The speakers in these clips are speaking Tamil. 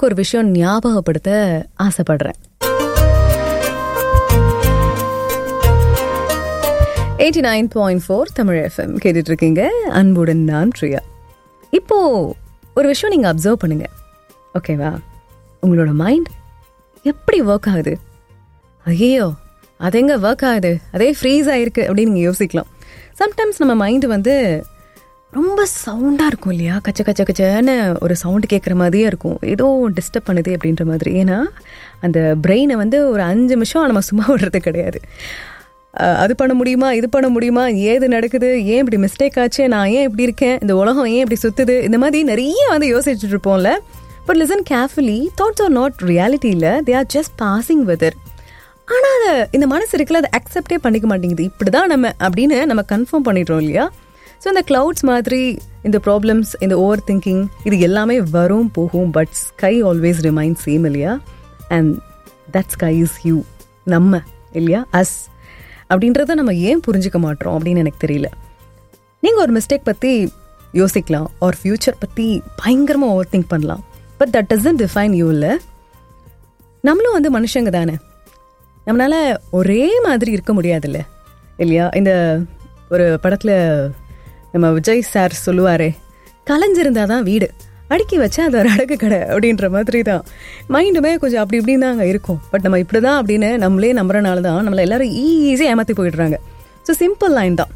உங்களுக்கு ஒரு விஷயம் ஞாபகப்படுத்த ஆசைப்படுறேன் eighty nine point four Tamil FM கேட்டுட்டு இருக்கீங்க அன்புடன் நான் பிரியா இப்போ ஒரு விஷயம் நீங்க அப்சர்வ் பண்ணுங்க ஓகேவா உங்களோட மைண்ட் எப்படி ஒர்க் ஆகுது ஐயோ அது எங்க ஒர்க் ஆகுது அதே ஃப்ரீஸ் ஆயிருக்கு அப்படின்னு நீங்கள் யோசிக்கலாம் சம்டைம்ஸ் நம்ம மைண்டு வந்து ரொம்ப சவுண்டாக இருக்கும் இல்லையா கச்ச கச்ச கச்சன்னு ஒரு சவுண்டு கேட்குற மாதிரியே இருக்கும் ஏதோ டிஸ்டர்ப் பண்ணுது அப்படின்ற மாதிரி ஏன்னா அந்த பிரெயினை வந்து ஒரு அஞ்சு நிமிஷம் நம்ம சும்மா விடுறது கிடையாது அஹ் அது பண்ண முடியுமா இது பண்ண முடியுமா ஏது நடக்குது ஏன் இப்படி மிஸ்டேக் ஆச்சு நான் ஏன் இப்படி இருக்கேன் இந்த உலகம் ஏன் இப்படி சுத்துது இந்த மாதிரி நிறைய வந்து யோசிச்சுட்டு இருப்போம்ல but listen carefully thoughts are not ரியாலிட்டியில் they are just passing weather ஆனால் அதை இந்த மனசு இருக்குல்ல அதை அக்செப்டே பண்ணிக்க மாட்டேங்குது இப்படி தான் நம்ம அப்படின்னு நம்ம கன்ஃபார்ம் பண்ணிடுறோம் இல்லையா ஸோ இந்த க்ளவுட்ஸ் மாதிரி இந்த ப்ராப்ளம்ஸ் இந்த ஓவர் திங்கிங் இது எல்லாமே வரும் போகும் but sky always remain same இல்லையா and that sky is you நம்ம இல்லையா அஸ் அப்படின்றத நம்ம ஏன் புரிஞ்சுக்க மாட்டோம் அப்படின்னு எனக்கு தெரியல நீங்கள் ஒரு மிஸ்டேக் பற்றி யோசிக்கலாம் ஒரு ஃப்யூச்சர் பற்றி பயங்கரமாக ஓவர் திங்க் பண்ணலாம் but that doesn't define you இல்லை நம்மளும் வந்து மனுஷங்க தானே நம்மளால ஒரே மாதிரி இருக்க முடியாதுல்ல இல்லையா இந்த ஒரு படத்தில் நம்ம விஜய் சார் சொல்லுவாரே கலைஞ்சிருந்தா தான் வீடு அடுக்கி வச்சா அது ஒரு அடகு கடை அப்படின்ற மாதிரி தான் மைண்டுமே கொஞ்சம் அப்படி இப்படின்னு தான் அங்கே இருக்கும் பட் நம்ம இப்படி தான் அப்படின்னு நம்மளே நம்புறனால தான் நம்மளை எல்லாரும் ஈஸியாக ஏமாற்றி போயிடுறாங்க ஸோ சிம்பிள் லைன் தான்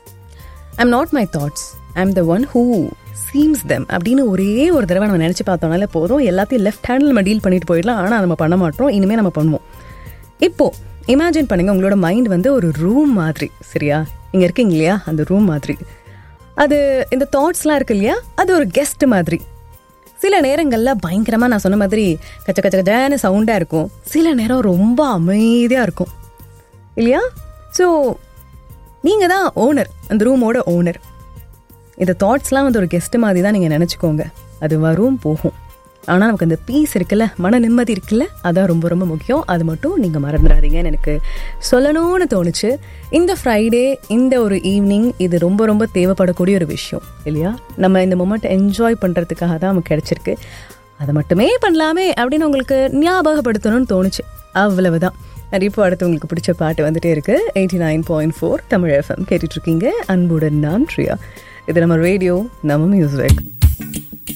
I'm not my thoughts I'm the one who seems them அப்படின்னு ஒரே ஒரு தடவை நம்ம நினச்சி பார்த்தோம்னால போதும் எல்லாத்தையும் லெஃப்ட் ஹேண்டில் நம்ம டீல் பண்ணிட்டு போயிடலாம் ஆனால் நம்ம பண்ண மாட்டோம் இனிமேல் நம்ம பண்ணுவோம் இப்போ இமேஜின் பண்ணுங்க உங்களோட மைண்ட் வந்து ஒரு ரூம் மாதிரி சரியா நீங்க இருக்கீங்க இல்லையா அந்த ரூம் மாதிரி அது இந்த தாட்ஸ்லாம் இருக்கு இல்லையா அது ஒரு கெஸ்ட் மாதிரி சில நேரங்களில் பயங்கரமாக நான் சொன்ன மாதிரி கச்ச கச்ச கச்சான சவுண்டாக இருக்கும் சில நேரம் ரொம்ப அமைதியாக இருக்கும் இல்லையா ஸோ நீங்கள் தான் ஓனர் அந்த ரூமோட ஓனர் இந்த தாட்ஸ்லாம் வந்து ஒரு கெஸ்ட் மாதிரி தான் நீங்கள் நினச்சிக்கோங்க அது வரும் போகும் ஆனால் நமக்கு அந்த பீஸ் இருக்குல்ல மன நிம்மதி இருக்குல்ல அதான் ரொம்ப ரொம்ப முக்கியம் அது மட்டும் நீங்கள் மறந்துடாதீங்கன்னு எனக்கு சொல்லணும்னு தோணுச்சு இந்த ஃப்ரைடே இந்த ஒரு ஈவினிங் இது ரொம்ப ரொம்ப தேவைப்படக்கூடிய ஒரு விஷயம் இல்லையா நம்ம இந்த மொமெண்ட் என்ஜாய் பண்ணுறதுக்காக தான் நமக்கு கிடச்சிருக்கு அதை மட்டுமே பண்ணலாமே அப்படின்னு உங்களுக்கு ஞாபகப்படுத்தணும்னு தோணுச்சு அவ்வளவுதான் அது இப்போ அடுத்து உங்களுக்கு பிடிச்ச பாட்டு வந்துட்டே இருக்கு eighty nine point four Tamil FM கேட்டுட்டு இருக்கீங்க அன்புடன் நான் ப்ரியா இது நம்ம ரேடியோ நம்ம மியூசிக்